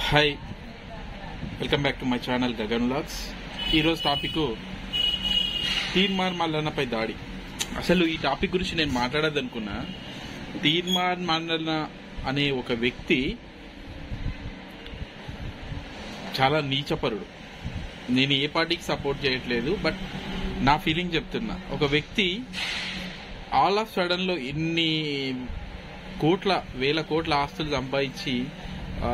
hi welcome back to my channel Gagan logs ఈరోజు topic Teenmaar మల్లన్నపై దాడి అసలు ఈ టాపిక్ గురించి నేను మాట్లాడదనుకున్నా తీన్మార్ మల్లన్న అనే ఒక వ్యక్తి చాలా నీచపరుడు నేను ఏ పార్టీకి సపోర్ట్ చేయట్లేదు బట్ నా ఫీలింగ్ చెప్తున్నా ఒక వ్యక్తి ఆల్ ఆఫ్ సడన్ లో ఇన్ని కోట్ల వేల కోట్ల ఆస్తులు సంపాదించి ఆ,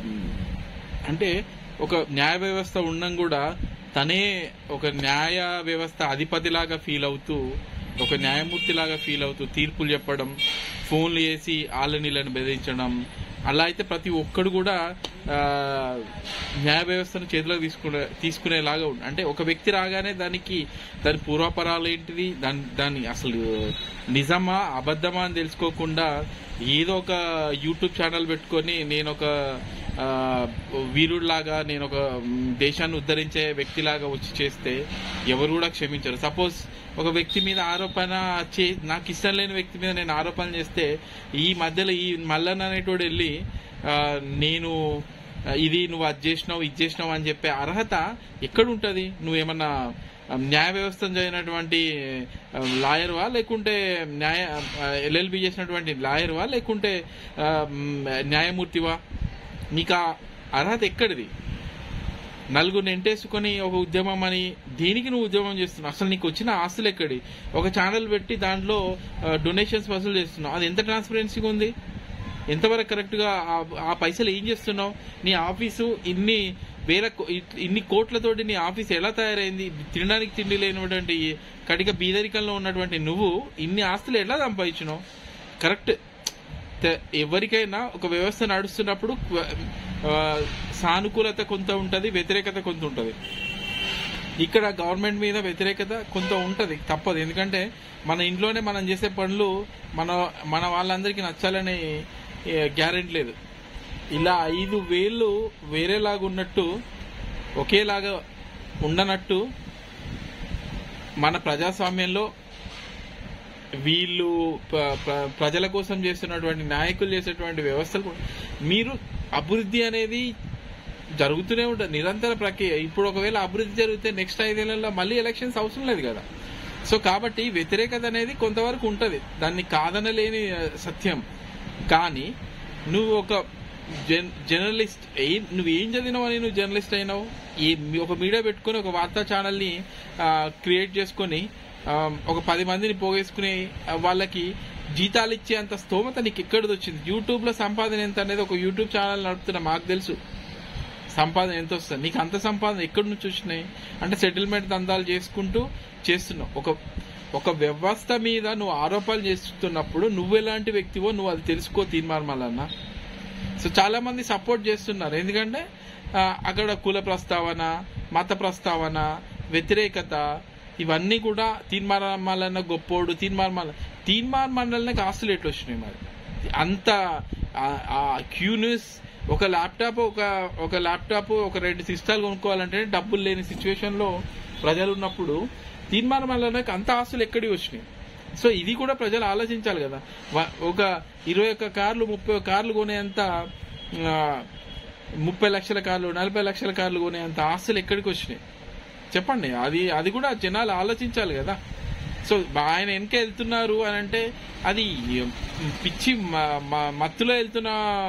అంటే ఒక న్యాయ వ్యవస్థ ఉండడం కూడా తనే ఒక న్యాయ వ్యవస్థ అధిపతిలాగా ఫీల్ అవుతూ ఒక న్యాయమూర్తిలాగా ఫీల్ అవుతూ తీర్పులు చెప్పడం ఫోన్లు చేసి ఆళ్ళనీళ్ళని బెదిరించడం అలా అయితే ప్రతి ఒక్కడు కూడా ఆ, న్యాయ వ్యవస్థను చేతిలోకి తీసుకునే తీసుకునేలాగా ఉంది అంటే ఒక వ్యక్తి రాగానే దానికి దాని పూర్వపరాలు ఏంటిది దాని దాని అసలు నిజమా అబద్ధమా అని తెలుసుకోకుండా ఏదో ఒక యూట్యూబ్ ఛానల్ పెట్టుకొని నేను ఒక ఆ, వీరుడిలాగా నేను ఒక మ్, దేశాన్ని ఉద్ధరించే వ్యక్తిలాగా వచ్చి చేస్తే ఎవరు కూడా క్షమించరు సపోజ్ ఒక వ్యక్తి మీద ఆరోపణ చే నాకు ఇష్టం లేని వ్యక్తి మీద నేను ఆరోపణ చేస్తే ఈ మధ్యలో ఈ మల్లన్న అనేటోడు వెళ్ళి ఆ, నేను ఆ, ఇది నువ్వు అది చేసినావు ఇది చేసినావు అని చెప్పే అర్హత ఎక్కడ ఉంటుంది నువ్వేమన్నా ఆ, న్యాయ వ్యవస్థను చదివినటువంటి లాయర్వా లేకుంటే న్యాయ ఎల్ఎల్బి చేసినటువంటి లాయర్వా లేకుంటే ఆ, మ్, న్యాయమూర్తివా నీకు ఆ అర్హత ఎక్కడిది నలుగురు ఎంటేసుకొని ఒక ఉద్యమం అని దేనికి నువ్వు ఉద్యమం చేస్తున్నావు అసలు నీకు వచ్చిన ఆస్తులు ఎక్కడి ఒక ఛానల్ పెట్టి దాంట్లో డొనేషన్స్ వసూలు చేస్తున్నావు అది ఎంత ట్రాన్స్పరెన్సీగా ఉంది ఎంతవరకు కరెక్ట్ గా ఆ- ఆ పైసలు ఏం చేస్తున్నావు నీ ఆఫీసు ఇన్ని వేల కో- ఇట్- ఇన్ని కోట్లతోటి నీ ఆఫీస్ ఎలా తయారైంది తినడానికి తిండి లేనటువంటి కటిక బీదరికంలో ఉన్నటువంటి నువ్వు ఇన్ని ఆస్తులు ఎలా సంపాదించినావు కరెక్ట్ తె- ఎవరికైనా ఒక వ్యవస్థ నడుస్తున్నప్పుడు ఆ, సానుకూలత కొంత ఉంటది వ్యతిరేకత కొంత ఉంటది ఇక్కడ గవర్నమెంట్ మీద వ్యతిరేకత కొంత ఉంటది తప్పదు ఎందుకంటే మన ఇంట్లోనే మనం చేసే పనులు మన మన వాళ్ళందరికీ నచ్చాలని గ్యారెంటీ లేదు ఇలా ఐదు వేళ్ళు వేరేలాగా ఉన్నట్టు ఒకేలాగా ఉండనట్టు మన ప్రజాస్వామ్యంలో వీళ్ళు ప్ర- ప్ర- ప్రజల కోసం చేస్తున్నటువంటి నాయకులు చేసేటువంటి వ్యవస్థలు కూడా- మీరు అభివృద్ధి అనేది జరుగుతూనే ఉంటుంది నిరంతర ప్రక్రియ ఇప్పుడు ఒకవేళ అభివృద్ధి జరిగితే నెక్స్ట్ ఐదేళ్లలో మళ్ళీ ఎలక్షన్స్ అవసరం లేదు కదా సో కాబట్టి వ్యతిరేకత అనేది కొంతవరకు ఉంటది దాన్ని కాదనలేని ఆ, సత్యం కానీ నువ్వు ఒక జన్ జర్నలిస్ట్ ఏ నువ్వు ఏం చదివినావు అని నువ్వు జర్నలిస్ట్ అయినావు ఈ ఒక మీడియా పెట్టుకొని ఒక వార్తా ఛానల్ని క్రియేట్ చేసుకొని ఆ, ఒక పది మందిని పోగేసుకుని ఆ, వాళ్ళకి జీతాలు ఇచ్చే అంత స్తోమత నీకు ఎక్కడిది వచ్చింది యూట్యూబ్ లో సంపాదన ఎంత అనేది ఒక యూట్యూబ్ ఛానల్ నడుపుతున్న మాకు తెలుసు సంపాదన ఎంత వస్తుంది నీకు అంత సంపాదన ఎక్కడి నుంచి వచ్చినాయి అంటే సెటిల్మెంట్ దందాలు చేసుకుంటూ చేస్తున్నావు ఒక ఒక వ్యవస్థ మీద నువ్వు ఆరోపణలు చేస్తున్నప్పుడు నువ్వు ఎలాంటి వ్యక్తివో నువ్వు అది తెలుసుకో తీర్మానమాలన్నా సో చాలా మంది సపోర్ట్ చేస్తున్నారు ఎందుకంటే ఆ, అక్కడ కుల ప్రస్తావన మత ప్రస్తావన వ్యతిరేకత ఇవన్నీ కూడా తీర్మానమాలన్న గొప్పోడు తీర్మానమాల తీర్మానమాలన్నకి ఆస్తులు ఎట్లు వచ్చినాయి మరి అంత ఆ- ఆ క్యూన్యూస్ ఒక ల్యాప్టాప్ ఒక ఒక ల్యాప్టాప్ ఒక రెండు సిస్టాలు కొనుక్కోవాలంటే డబ్బులు లేని సిచ్యువేషన్ లో ప్రజలు ఉన్నప్పుడు తీర్మానం వల్ల అంత ఆస్తులు ఎక్కడి వచ్చినాయి సో ఇది కూడా ప్రజలు ఆలోచించాలి కదా వ- ఒక ఇరవై ఒక్క కార్లు ముప్పై ఒక్క కార్లు కొనేంత ఆ, ముప్పై లక్షల కార్లు నలభై లక్షల కార్లు కొనేంత ఆస్తులు ఎక్కడికి వచ్చినాయి చెప్పండి అది అది కూడా జనాలు ఆలోచించాలి కదా సో ఆయన వెనక వెళ్తున్నారు అని అంటే అది పిచ్చి మ- మ- మత్తులో వెళ్తున్న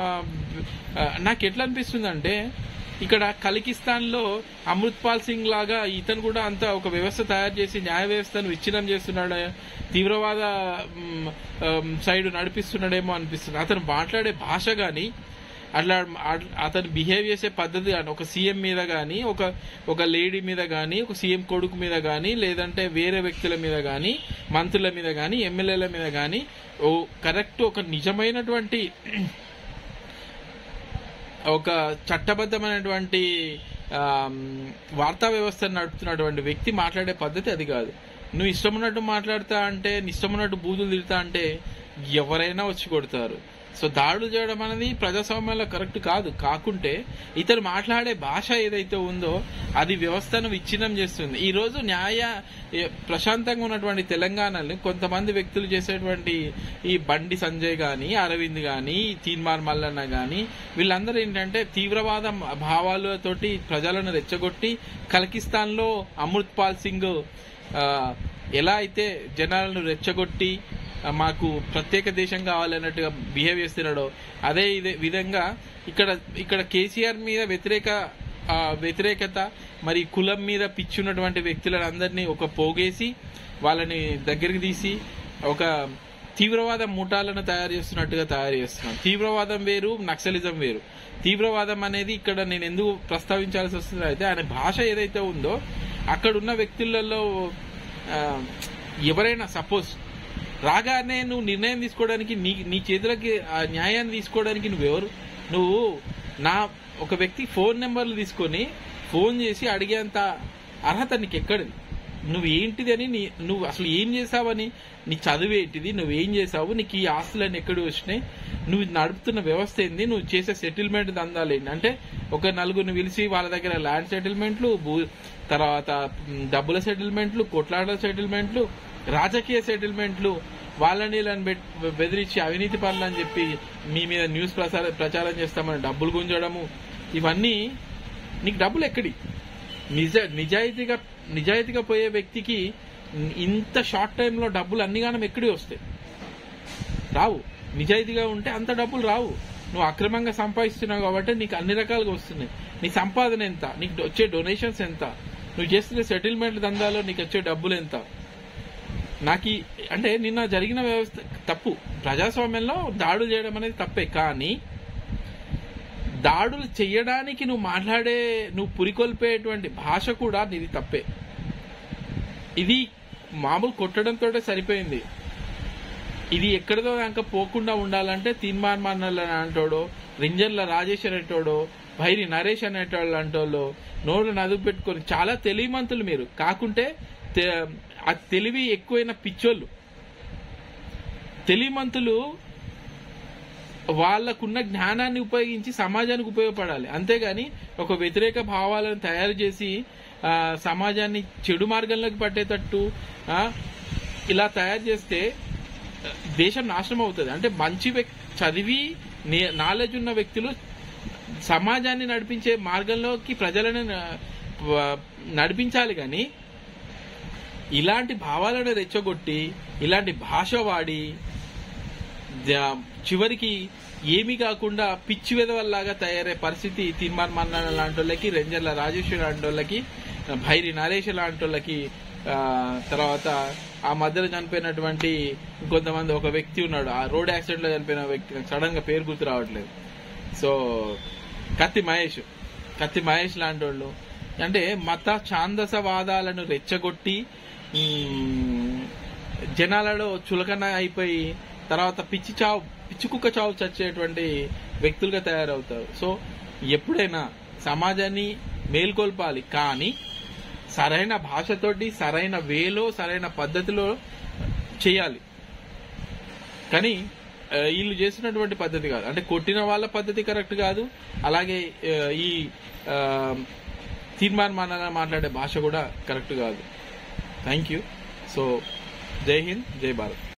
ఆ, నాకు ఎట్లా అనిపిస్తుంది అంటే ఇక్కడ కలికిస్తాన్ లో అమృత్పాల్ సింగ్ లాగా ఇతను కూడా అంత ఒక వ్యవస్థ తయారు చేసి న్యాయ వ్యవస్థను విచ్ఛిన్నం చేస్తున్నాడు తీవ్రవాద మ్, ఆమ్, సైడ్ నడిపిస్తున్నాడేమో అనిపిస్తుంది అతను మాట్లాడే భాష గాని అట్లా అట్- అతను బిహేవ్ చేసే పద్ధతి కానీ ఒక సీఎం మీద కానీ ఒక ఒక లేడీ మీద కానీ ఒక సీఎం కొడుకు మీద కానీ లేదంటే వేరే వ్యక్తుల మీద కానీ మంత్రుల మీద కానీ ఎమ్మెల్యేల మీద కానీ ఓ కరెక్ట్ ఒక నిజమైనటువంటి ఒక చట్టబద్ధమైనటువంటి ఆమ్, వార్తా వ్యవస్థను నడుపుతున్నటువంటి వ్యక్తి మాట్లాడే పద్ధతి అది కాదు నువ్వు ఇష్టం ఉన్నట్టు మాట్లాడతా అంటే నీ ఇష్టం ఉన్నట్టు బూతులు తిడతా అంటే ఎవరైనా వచ్చి కొడతారు సో దాడులు చేయడం అనేది ప్రజాస్వామ్యంలో కరెక్ట్ కాదు కాకుంటే ఇతను మాట్లాడే భాష ఏదైతే ఉందో అది వ్యవస్థను విచ్ఛిన్నం చేస్తుంది ఈ రోజు న్యాయ ఏ- ప్రశాంతంగా ఉన్నటువంటి తెలంగాణని కొంతమంది వ్యక్తులు చేసేటువంటి ఈ బండి సంజయ్ గాని అరవింద్ గాని తీన్మార్ మల్లన్న గాని వీళ్ళందరూ ఏంటంటే తీవ్రవాద భావాలతోటి ప్రజలను రెచ్చగొట్టి కలకిస్తాన్ లో అమృత్ పాల్ సింగ్ ఆ, ఎలా అయితే జనాలను రెచ్చగొట్టి ఆ, మాకు ప్రత్యేక దేశం కావాలన్నట్టుగా బిహేవ్ చేస్తున్నాడో అదే ఇదే విధంగా ఇక్కడ ఇక్కడ కేసీఆర్ మీద వ్యతిరేక ఆ, వ్యతిరేకత మరి కులం మీద పిచ్చి ఉన్నటువంటి వ్యక్తులను అందరినీ ఒక పోగేసి వాళ్ళని దగ్గరికి తీసి ఒక తీవ్రవాద ముఠాలను తయారు చేస్తున్నట్టుగా తయారు చేస్తున్నాం తీవ్రవాదం వేరు నక్సలిజం వేరు తీవ్రవాదం అనేది ఇక్కడ నేను ఎందుకు ప్రస్తావించాల్సి వస్తుంది అయితే ఆయన భాష ఏదైతే ఉందో అక్కడ ఉన్న వ్యక్తులలో ఆ, ఎవరైనా సపోజ్ రాగానే నువ్వు నిర్ణయం తీసుకోవడానికి నీ నీ చేతులకి ఆ న్యాయాన్ని తీసుకోవడానికి నువ్వెవరు నువ్వు నా ఒక వ్యక్తి ఫోన్ నెంబర్లు తీసుకొని ఫోన్ చేసి అడిగేంత అర్హత నీకు ఎక్కడిది నువ్వు ఏంటిది అని నీ నువ్వు అసలు ఏం చేసావని నీ చదువు ఏంటిది నువ్వేం చేసావు నీకు ఈ ఆస్తులన్నీ ఎక్కడ వచ్చినాయి నువ్వు నడుపుతున్న వ్యవస్థ ఏంది నువ్వు చేసే సెటిల్మెంట్ దందాలు ఏంటి అంటే ఒక నలుగురిని పిలిచి వాళ్ళ దగ్గర ల్యాండ్ సెటిల్మెంట్లు భూ తర్వాత మ్, డబ్బుల సెటిల్మెంట్లు కొట్లాటల సెటిల్మెంట్లు రాజకీయ సెటిల్మెంట్లు వాళ్ళని వీళ్ళని బెట్- బెదిరించి అవినీతి పనులు అని చెప్పి మీ మీద న్యూస్ ప్రసార ప్రచారం చేస్తామని డబ్బులు గుంజడము ఇవన్నీ నీకు డబ్బులు ఎక్కడి నిజ నిజాయితీగా నిజాయితీగా పోయే వ్యక్తికి ఇంత షార్ట్ టైంలో డబ్బులు అన్నిగానం ఎక్కడి వస్తాయి రావు నిజాయితీగా ఉంటే అంత డబ్బులు రావు నువ్వు అక్రమంగా సంపాదిస్తున్నావు కాబట్టి నీకు అన్ని రకాలుగా వస్తున్నాయి నీ సంపాదన ఎంత నీకు వచ్చే డొనేషన్స్ ఎంత నువ్వు చేస్తున్న సెటిల్మెంట్ దందాలో నీకు వచ్చే డబ్బులు ఎంత నాకు ఈ- అంటే నిన్న జరిగిన వ్యవస్థ తప్పు ప్రజాస్వామ్యంలో దాడులు చేయడం అనేది తప్పే కానీ దాడులు చేయడానికి నువ్వు మాట్లాడే నువ్వు పురికొల్పేటువంటి భాష కూడా నీది తప్పే ఇది మామూలు కొట్టడంతో సరిపోయింది ఇది ఎక్కడిదో దాకా పోకుండా ఉండాలంటే తీన్మార్ మన్నల్ అంటోడో రింజన్ల రాజేష్ అనేటోడో భైరి నరేష్ అనేటోళ్ళు అంటోళ్ళు నోరు నదుపు పెట్టుకొని చాలా తెలివిమంతులు మీరు కాకుంటే తె- ఆ తెలివి ఎక్కువైన పిచ్చోళ్ళు తెలివిమంతులు వాళ్ళకున్న జ్ఞానాన్ని ఉపయోగించి సమాజానికి ఉపయోగపడాలి అంతేగాని ఒక వ్యతిరేక భావాలను తయారు చేసి ఆ, సమాజాన్ని చెడు మార్గంలోకి పట్టేటట్టు ఆ, ఇలా తయారు చేస్తే ఆ, దేశం నాశనం అవుతుంది అంటే మంచి వ్యక్- చదివి నాలెడ్జ్ ఉన్న వ్యక్తులు సమాజాన్ని నడిపించే మార్గంలోకి ప్రజలను న- వ- నడిపించాలి కానీ ఇలాంటి భావాలను రెచ్చగొట్టి ఇలాంటి భాష వాడి ద- చివరికి ఏమీ కాకుండా పిచ్చి వెదవల్లాగా తయారయ్యే పరిస్థితి తిన్మార్ మన్నాన లాంటి వాళ్ళకి రెంజర్ల రాజేశ్వరి లాంటి వాళ్ళకి భైరి నరేష్ లాంటి వాళ్ళకి ఆ, తర్వాత ఆ మధ్యలో చనిపోయినటువంటి ఇంకొంతమంది ఒక వ్యక్తి ఉన్నాడు ఆ రోడ్ యాక్సిడెంట్ లో చనిపోయిన వ్యక్తి నాకు సడన్ గా పేరు గుర్తు రావట్లేదు సో కత్తి మహేష్ కత్తి మహేష్ లాంటి వాళ్ళు అంటే మత ఛాందసవాదాలను రెచ్చగొట్టి మ్, జనాలలో చులకన అయిపోయి తర్వాత పిచ్చి చావు పిచ్చి కుక్క చావు చచ్చేటువంటి వ్యక్తులుగా తయారవుతారు సో ఎప్పుడైనా సమాజాన్ని మేల్కొల్పాలి కానీ సరైన భాషతోటి సరైన వేలో సరైన పద్ధతిలో చేయాలి కానీ ఆ, వీళ్ళు చేసినటువంటి పద్ధతి కాదు అంటే కొట్టిన వాళ్ళ పద్ధతి కరెక్ట్ కాదు అలాగే ఆ, ఈ ఆ, తీర్మానం మాట్లాడే భాష కూడా కరెక్ట్ కాదు థ్యాంక్ యూ సో జై హింద్ జై భారత్